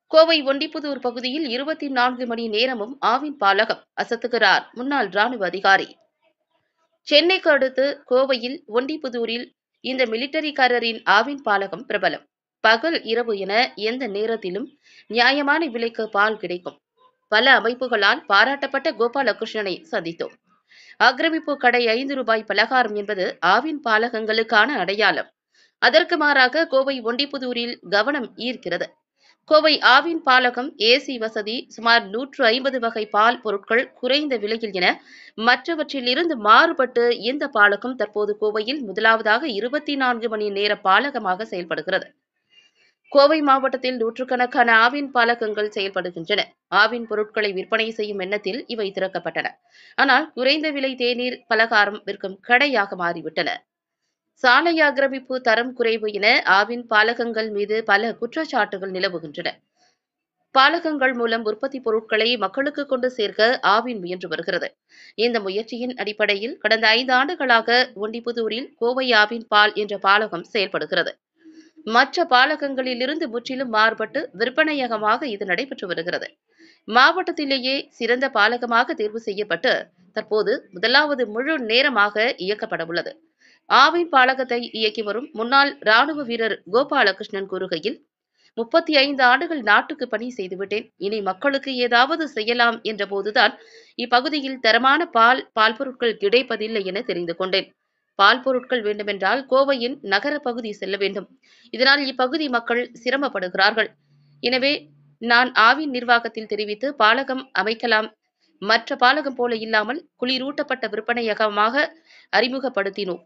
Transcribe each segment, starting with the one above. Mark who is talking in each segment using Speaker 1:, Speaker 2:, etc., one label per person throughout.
Speaker 1: கோவை ஒண்டிப்புதூர் பகுதியில் இருபத்தி நான்கு மணி நேரமும் ஆவின் பாலகம் அசத்துகிறார் முன்னாள் ராணுவ அதிகாரி சென்னைக்கு அடுத்து கோவையில் ஒண்டிப்புதூரில் இந்த மிலிட்டரிக்காரரின் ஆவின் பாலகம் பிரபலம் பகல் இரவு என எந்த நேரத்திலும் நியாயமான விலைக்கு பால் கிடைக்கும் பல அமைப்புகளால் பாராட்டப்பட்ட கோபாலகிருஷ்ணனை சந்தித்தோம் ஆக்கிரமிப்பு கடை ஐந்து ரூபாய் பலகாரம் என்பது ஆவின் பாலகங்களுக்கான அடையாளம் அதற்கு மாறாக கோவை ஒண்டிப்புதூரில் கவனம் ஈர்க்கிறது கோவை ஆவின் பாலகம் ஏசி வசதி சுமார் நூற்று ஐம்பது வகை பால் பொருட்கள் குறைந்த விலையில் என மற்றவற்றில் இருந்து மாறுபட்டு இந்த பாலகம் தற்போது கோவையில் முதலாவதாக இருபத்தி நான்கு மணி நேர பாலகமாக செயல்படுகிறது கோவை மாவட்டத்தில் நூற்றுக்கணக்கான ஆவின் பாலகங்கள் செயல்படுகின்றன ஆவின் பொருட்களை விற்பனை செய்யும் எண்ணத்தில் இவை திறக்கப்பட்டன ஆனால் குறைந்த விலை தேநீர் பலகாரம் விற்கும் கடையாக மாறிவிட்டன சாலை ஆக்கிரமிப்பு தரம் குறைவு என ஆவின் பாலகங்கள் மீது பல குற்றச்சாட்டுகள் நிலவுகின்றன பாலகங்கள் மூலம் உற்பத்தி பொருட்களை மக்களுக்கு கொண்டு சேர்க்க ஆவின் முயன்று வருகிறது இந்த முயற்சியின் அடிப்படையில் கடந்த ஐந்து ஆண்டுகளாக ஒண்டிப்புதூரில் கோவை ஆவின் பால் என்ற பாலகம் செயல்படுகிறது மற்ற பாலகங்களிலிருந்து முற்றிலும் மாறுபட்டு விற்பனையகமாக இது நடைபெற்று வருகிறது மாவட்டத்திலேயே சிறந்த பாலகமாக தேர்வு செய்யப்பட்டு தற்போது முதலாவது முழு நேரமாக இயக்கப்பட உள்ளது ஆவின் பாலகத்தை இயக்கி வரும் முன்னாள் ராணுவ வீரர் கோபாலகிருஷ்ணன் கூறுகையில் முப்பத்தி ஐந்து ஆண்டுகள் நாட்டுக்கு பணி செய்துவிட்டேன் இனி மக்களுக்கு ஏதாவது செய்யலாம் என்ற போதுதான் இப்பகுதியில் தரமான பால் பால் பொருட்கள் கிடைப்பதில்லை என தெரிந்து கொண்டேன் பால் பொருட்கள் வேண்டுமென்றால் கோவையின் நகர பகுதி செல்ல வேண்டும் இதனால் இப்பகுதி மக்கள் சிரமப்படுகிறார்கள் எனவே நான் ஆவின் நிர்வாகத்தில் தெரிவித்து பாலகம் அமைக்கலாம் மற்ற பாலகம் போல இல்லாமல் குளிரூட்டப்பட்ட விற்பனையகமாக அறிமுகப்படுத்தினோம்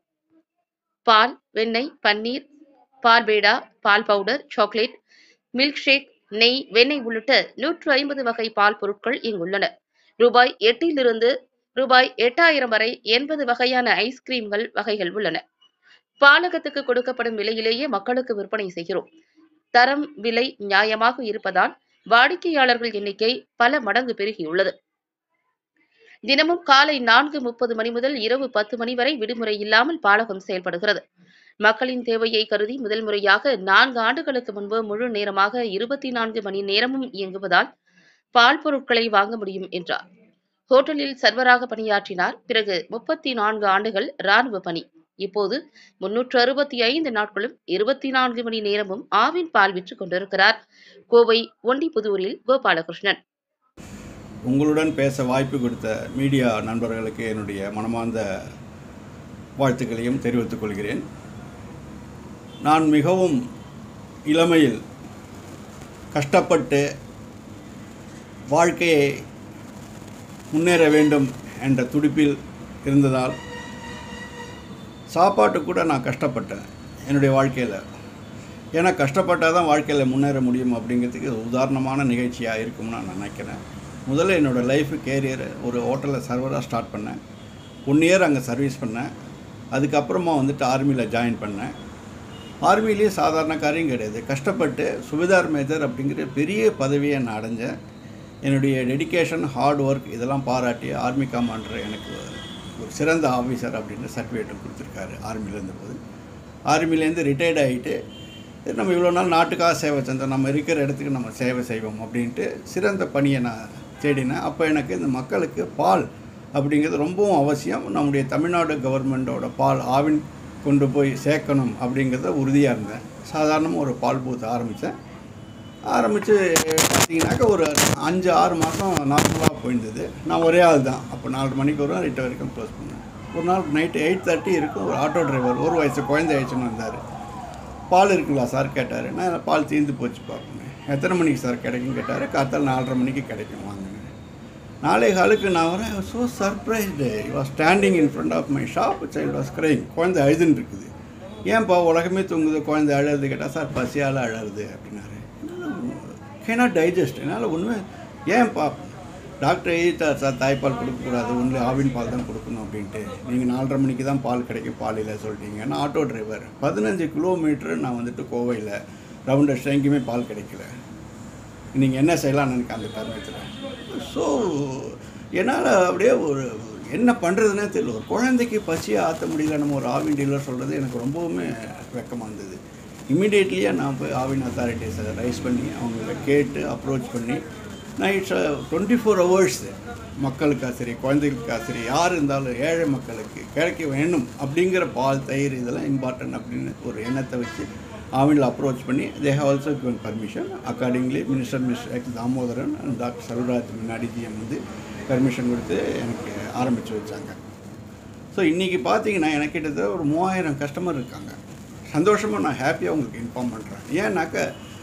Speaker 1: பால் வெண்ணெய் பன்னீர் பால் பேடா பால் பவுடர் சாக்லேட் மில்க் ஷேக் நெய் வெண்ணெய் உள்ளிட்ட நூற்று ஐம்பது வகை பால் பொருட்கள் இங்குள்ளன ரூபாய் எட்டிலிருந்து ரூபாய் எட்டாயிரம் வரை எண்பது வகையான ஐஸ்கிரீம்கள் வகைகள் உள்ளன பாலகத்துக்கு கொடுக்கப்படும் விலையிலேயே மக்களுக்கு விற்பனை செய்கிறோம் தரம் விலை நியாயமாக இருப்பதால் வாடிக்கையாளர்கள் எண்ணிக்கை பல மடங்கு பெருகியுள்ளது தினமும் காலை நான்கு முப்பது மணி முதல் இரவு பத்து மணி வரை விடுமுறை இல்லாமல் பாலகம் செயல்படுகிறது மக்களின் தேவையை கருதி முதல் முறையாக நான்கு ஆண்டுகளுக்கு முன்பு முழு நேரமாக இருபத்தி நான்கு மணி நேரமும் இயங்குவதால் பால் பொருட்களை வாங்க முடியும் என்றார் ஹோட்டலில் சர்வராக பணியாற்றினார் பிறகு முப்பத்தி நான்கு ஆண்டுகள் ராணுவ பணி இப்போது முன்னூற்று அறுபத்தி ஐந்து நாட்களும் இருபத்தி நான்கு மணி நேரமும் ஆவின் பால் விற்றுக் கொண்டிருக்கிறார் கோவை ஒண்டிப்புதூரில் கோபாலகிருஷ்ணன்
Speaker 2: உங்களுடன் பேச வாய்ப்பு கொடுத்த மீடியா நண்பர்களுக்கு என்னுடைய மனமார்ந்த வாழ்த்துக்களையும் தெரிவித்துக் கொள்கிறேன் நான் மிகவும் இளமையில் கஷ்டப்பட்டு வாழ்க்கையை முன்னேற வேண்டும் என்ற துடிப்பில் இருந்ததால் சாப்பாட்டு கூட நான் கஷ்டப்பட்டேன் என்னுடைய வாழ்க்கையில் ஏன்னா கஷ்டப்பட்டால் தான் வாழ்க்கையில் முன்னேற முடியும் அப்படிங்கிறதுக்கு இது உதாரணமான நிகழ்ச்சியாக இருக்கும்னு நான் நினைக்கிறேன் முதல்ல என்னோடய லைஃபு கேரியர் ஒரு ஹோட்டலில் சர்வராக ஸ்டார்ட் பண்ணேன் ஒன் இயர் அங்கே சர்வீஸ் பண்ணேன் அதுக்கப்புறமா வந்துட்டு ஆர்மியில் ஜாயின் பண்ணேன் ஆர்மிலேயே சாதாரண காரியம் கிடையாது கஷ்டப்பட்டு சுபேதார் மேஜர் அப்படிங்கிற பெரிய பதவியை நான் அடைஞ்சேன் என்னுடைய டெடிகேஷன் ஹார்ட் ஒர்க் இதெல்லாம் பாராட்டி ஆர்மி கமாண்டர் எனக்கு ஒரு சிறந்த ஆஃபீஸர் அப்படின்னு சர்டிஃபிகேட் கொடுத்துருக்காரு ஆர்மியில் இருந்தபோது ஆர்மிலேருந்து ரிட்டையர்ட் ஆகிட்டு நம்ம இவ்வளோ நாள் நாட்டுக்காக சேவை செஞ்சோம் நம்ம இருக்கிற இடத்துக்கு நம்ம சேவை செய்வோம் அப்படின்ட்டு சிறந்த பணியை நான் தேடினேன் அப்போ எனக்கு இந்த மக்களுக்கு பால் அப்படிங்கிறது ரொம்பவும் அவசியம் நம்முடைய தமிழ்நாடு கவர்மெண்ட்டோட பால் ஆவின் கொண்டு போய் சேர்க்கணும் அப்படிங்கிறத உறுதியாக இருந்தேன் சாதாரணமாக ஒரு பால் பூத் ஆரம்பித்தேன் ஆரம்பித்து பார்த்தீங்கன்னாக்கா ஒரு அஞ்சு ஆறு மாதம் நார்மலாக போயிருந்தது நான் ஒரே ஆள் தான் அப்போ நாலு மணிக்கு வரும் எட்டு வரைக்கும் க்ளோஸ் பண்ணேன் ஒரு நாள் நைட்டு எயிட் தேர்ட்டி இருக்கும் ஒரு ஆட்டோ டிரைவர் ஒரு வயசு குழந்தை ஆயிடுச்சுன்னு வந்தார் பால் இருக்குங்களா சார் கேட்டார் நான் பால் தீர்ந்து போச்சு பார்ப்பேன் எத்தனை மணிக்கு சார் கிடைக்கும் கேட்டார் காத்தால் நாலரை மணிக்கு கிடைக்கும் வாங்க நாளை காலுக்கு நான் வரேன் so surprised was standing in front of my shop child was crying குழந்தை அழுதுன்னு இருக்குது ஏன்ப்பா உலகமே தூங்குது குழந்தை அழறது கேட்டால் சார் பசியால் அழறது அப்படின்னாரு கேனாட் டைஜஸ்ட் என்னால் ஒன்றுமே ஏன்ப்பா டாக்டர் எழுதிட்டார் சார் தாய்ப்பால் கொடுக்கக்கூடாது ஒன்லி ஆவின் பால் தான் கொடுக்கணும் அப்படின்ட்டு நீங்கள் நாலரை மணிக்கு தான் பால் கிடைக்கும் பால் இல்லை சொல்லிட்டீங்க நான் ஆட்டோ டிரைவர் பதினஞ்சு கிலோமீட்டர் நான் வந்துட்டு கோவையில் ரவுண்டர்ஸ் எங்கேயுமே பால் கிடைக்கல நீங்கள் என்ன செய்யலாம்னு எனக்கு அந்த தருணத்தில் ஸோ என்னால் அப்படியே ஒரு என்ன பண்ணுறதுனே தெரியல ஒரு குழந்தைக்கு பசியை ஆற்ற முடியல நம்ம ஒரு ஆவின் டீலர் சொல்கிறது எனக்கு ரொம்பவுமே வெக்கமாக இருந்தது இமீடியட்லியாக நான் போய் ஆவின் அத்தாரிட்டிஸை ரைஸ் பண்ணி அவங்கள கேட்டு அப்ரோச் பண்ணி நான் இட்ஸ் டுவெண்ட்டி ஃபோர் ஹவர்ஸ் மக்களுக்கா சரி குழந்தைகளுக்கா சரி யார் இருந்தாலும் ஏழை மக்களுக்கு கிடைக்க வேணும் அப்படிங்கிற பால் தயிர் இதெல்லாம் இம்பார்ட்டன்ட் அப்படின்னு ஒரு எண்ணத்தை வச்சு ஆவினில் அப்ரோச் பண்ணி they have also given permission accordingly minister mister ex Damodaran and doctor Selvaraj முன்னாடி ஜிஎம் வந்து பர்மிஷன் கொடுத்து எனக்கு ஆரம்பித்து வச்சாங்க ஸோ இன்றைக்கி பார்த்தீங்கன்னா எனக்கு கிட்டத்தட்ட ஒரு மூவாயிரம் கஸ்டமர் இருக்காங்க சந்தோஷமாக நான் ஹாப்பியாக உங்களுக்கு இன்ஃபார்ம் பண்ணுறேன் ஏன்னாக்க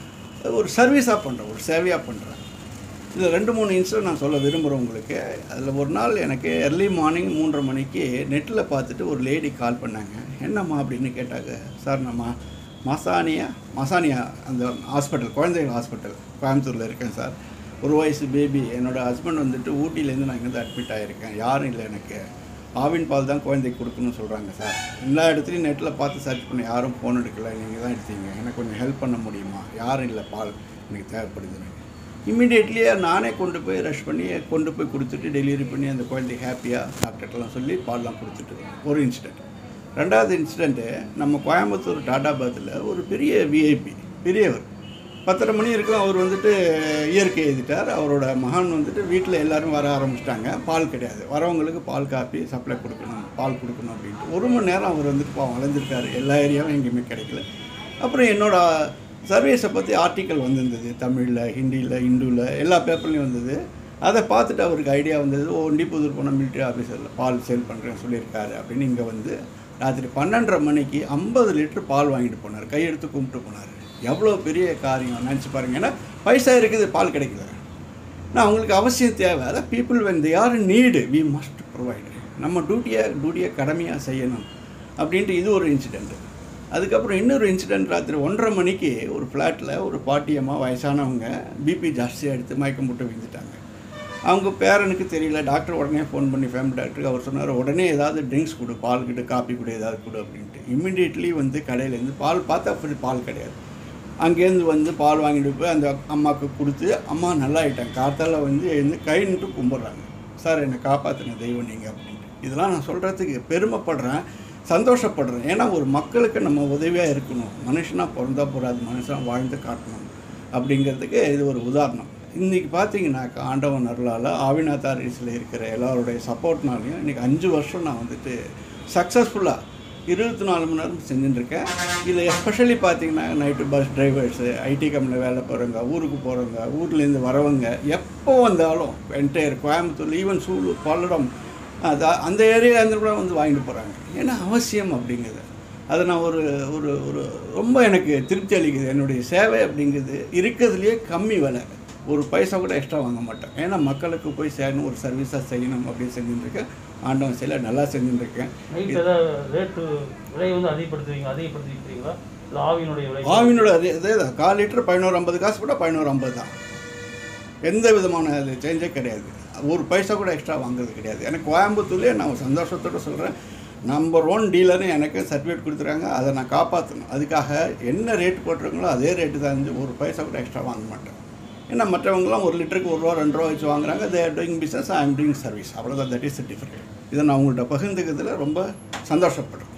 Speaker 2: ஒரு சர்வீஸாக பண்ணுறேன் ஒரு சேவையாக பண்ணுறேன் இதில் ரெண்டு மூணு இன்சிடென்ட் நான் சொல்ல விரும்புகிறேன் உங்களுக்கு அதில் ஒரு நாள் எனக்கு early மார்னிங் மூன்றரை மணிக்கு நெட்டில் பார்த்துட்டு ஒரு லேடி கால் பண்ணாங்க என்னம்மா அப்படின்னு கேட்டாங்க சார் நான் மா மசானியா மசானியா அந்த ஹாஸ்பிட்டல் குழந்தைகள் ஹாஸ்பிட்டல் கோயம்புத்தூரில் இருக்கேன் சார் ஒரு வயசு பேபி என்னோடய ஹஸ்பண்ட் வந்துட்டு ஊட்டியிலேருந்து நான் இங்கேருந்து அட்மிட் ஆகிருக்கேன் யாரும் இல்லை எனக்கு ஆவின் பால் தான் குழந்தைக்கு கொடுக்கணும்னு சொல்கிறாங்க சார் எல்லா இடத்துலையும் நெட்டில் பார்த்து சர்ச் பண்ணி யாரும் ஃபோன் எடுக்கல நீங்கள் தான் எடுத்தீங்க எனக்கு கொஞ்சம் ஹெல்ப் பண்ண முடியுமா யாரும் இல்லை பால் எனக்கு தேவைப்படுதுன்னு இம்மிடியேட்லியே நானே கொண்டு போய் ரஷ் பண்ணி கொண்டு போய் கொடுத்துட்டு டெலிவரி பண்ணி அந்த குழந்தை ஹாப்பியாக டாக்டர்லாம் சொல்லி பால்லாம் கொடுத்துட்டு ஒரு இன்சிடெண்ட் ரெண்டாவது இன்சிடெண்ட்டு நம்ம கோயம்புத்தூர் டாடா பாத்தில் ஒரு பெரிய விஐபி பெரியவர் பத்தரை மணி இருக்கும் அவர் வந்துட்டு இயற்கை எழுதிட்டார் அவரோட மகன் வந்துட்டு வீட்டில் எல்லாரும் வர ஆரம்பிச்சிட்டாங்க பால் கிடையாது வரவங்களுக்கு பால் காப்பி சப்ளை கொடுக்கணும் பால் கொடுக்கணும் அப்படின்ட்டு ஒரு மணி நேரம் அவர் வந்துட்டு பாவம் வளர்ந்துருக்காரு எல்லா ஏரியாவும் எங்கேயுமே கிடைக்கல அப்புறம் என்னோட சர்வீஸை பற்றி ஆர்டிக்கல் வந்திருந்தது தமிழில் ஹிந்தியில் இந்துவில் எல்லா பேப்பர்லேயும் வந்தது அதை பார்த்துட்டு அவருக்கு ஐடியா வந்தது ஓ ஒண்டிப்புதூர் போன மிலிட்ரி ஆஃபீஸரில் பால் சேல் பண்ணுறேன்னு சொல்லியிருக்காரு அப்படின்னு இங்கே வந்து ராத்திரி பன்னெண்டரை மணிக்கு ஐம்பது லிட்டர் பால் வாங்கிட்டு போனார் கையெடுத்து கும்பிட்டு போனார் எவ்வளோ பெரிய காரியம் நினச்சி பாருங்க ஏன்னா பைசா இருக்குது பால் கிடைக்கல நான் அவங்களுக்கு அவசியம் தேவை அதான் people when they are need we must provide நம்ம டியூட்டியை டியூட்டியை கடமையாக செய்யணும் அப்படின்ட்டு இது ஒரு இன்சிடெண்ட்டு அதுக்கப்புறம் இன்னொரு இன்சிடெண்ட் ராத்திரி ஒன்றரை மணிக்கு ஒரு ஃப்ளாட்டில் ஒரு பாட்டியம்மா வயசானவங்க பிபி ஜாஸ்தியாக எடுத்து மயக்கம் போட்டு விழுந்துட்டாங்க அவங்க பேரனுக்கு தெரியல டாக்டர் உடனே ஃபோன் பண்ணி ஃபேமிலி டாக்டருக்கு அவர் சொன்னார் உடனே ஏதாவது ட்ரிங்க்ஸ் கொடு பால் கிட்ட காப்பி கொடு ஏதாவது கொடு அப்படின்ட்டு இம்மிடியட்லி வந்து கடையிலேருந்து பால் பார்த்தா அப்படி பால் கிடையாது அங்கேருந்து வந்து பால் வாங்கிட்டு போய் அந்த அம்மாவுக்கு கொடுத்து அம்மா நல்லா ஆயிட்டாங்க காத்தால வந்து எழுந்து கை நிட்டு கும்பிட்றாங்க சார் என்னை காப்பாற்றின தெய்வம் நீங்கள் அப்படின்ட்டு இதெல்லாம் நான் சொல்கிறதுக்கு பெருமைப்படுறேன் சந்தோஷப்படுறேன் ஏன்னா ஒரு மக்களுக்கு நம்ம உதவியாக இருக்கணும் மனுஷனாக பிறந்தா போகாது மனுஷனாக வாழ்ந்து காட்டணும் அப்படிங்கிறதுக்கு இது ஒரு உதாரணம் இன்றைக்கி பார்த்தீங்கன்னாக்கா ஆண்டவன் அருளால் ஆவினாத்தாரிஸில் இருக்கிற எல்லாருடைய சப்போர்ட்னாலையும் இன்றைக்கி அஞ்சு வருஷம் நான் வந்துட்டு சக்ஸஸ்ஃபுல்லாக இருபத்தி நாலு மணி நேரம் செஞ்சுட்டுருக்கேன் இதில் எஸ்பெஷலி பார்த்தீங்கன்னா நைட்டு பஸ் டிரைவர்ஸு ஐடி கம்பெனியில் வேலை போகிறவங்க ஊருக்கு போகிறவங்க ஊர்லேருந்து வரவங்க எப்போ வந்தாலும் என்டையர் கோயம்புத்தூர் ஈவன் சூலூர் பல்லடம் அது அந்த ஏரியா இருந்து கூட வந்து வாங்கிட்டு போகிறாங்க ஏன்னா அவசியம் அப்படிங்கிறது அதை நான் ஒரு ஒரு ஒரு ரொம்ப எனக்கு திருப்தி அளிக்குது என்னுடைய சேவை அப்படிங்கிறது இருக்கிறதுலையே கம்மி விலை ஒரு பைசா கூட எக்ஸ்ட்ரா வாங்க மாட்டேன் ஏன்னா மக்களுக்கு போய் சேரணும் ஒரு சர்வீஸாக செய்யணும் அப்படின்னு செஞ்சுட்டுருக்கேன் ஆண்டவன் செயல நல்லா செஞ்சுட்டுருக்கேன்
Speaker 3: நைட் ஏதாவது ரேட்டு விலை வந்து அதிகப்படுத்துவீங்க அதிகப்படுத்தி விற்கிறீங்களா இல்லை ஆவியினுடைய விலை
Speaker 2: ஆவினோட அதே அதே தான் கால் லிட்டர் பதினோரு ஐம்பது காசு கூட பதினோரு ஐம்பது தான் எந்த விதமான அது சேஞ்சே கிடையாது ஒரு பைசா கூட எக்ஸ்ட்ரா வாங்குறது கிடையாது எனக்கு கோயம்புத்தூர்லேயே நான் சந்தோஷத்தோடு சொல்கிறேன் நம்பர் ஒன் டீலர்னு எனக்கு சர்டிஃபிகேட் கொடுத்துருக்காங்க அதை நான் காப்பாற்றணும் அதுக்காக என்ன ரேட் போட்டிருக்கீங்களோ அதே ரேட்டு தான் இருந்துச்சு ஒரு பைசா கூட எக்ஸ்ட்ரா வாங்க மாட்டேன் ஏன்னா மற்றவங்களாம் ஒரு லிட்டருக்கு ஒரு ரூபா ரெண்டு ரூபா வச்சு வாங்குறாங்க they are doing business I am doing service அவ்வளோதான் தட் இஸ் டிஃப்ரெண்ட் இதை நான் உங்கள்கிட்ட பகிர்ந்துக்கிறதுல ரொம்ப சந்தோஷப்படுறேன்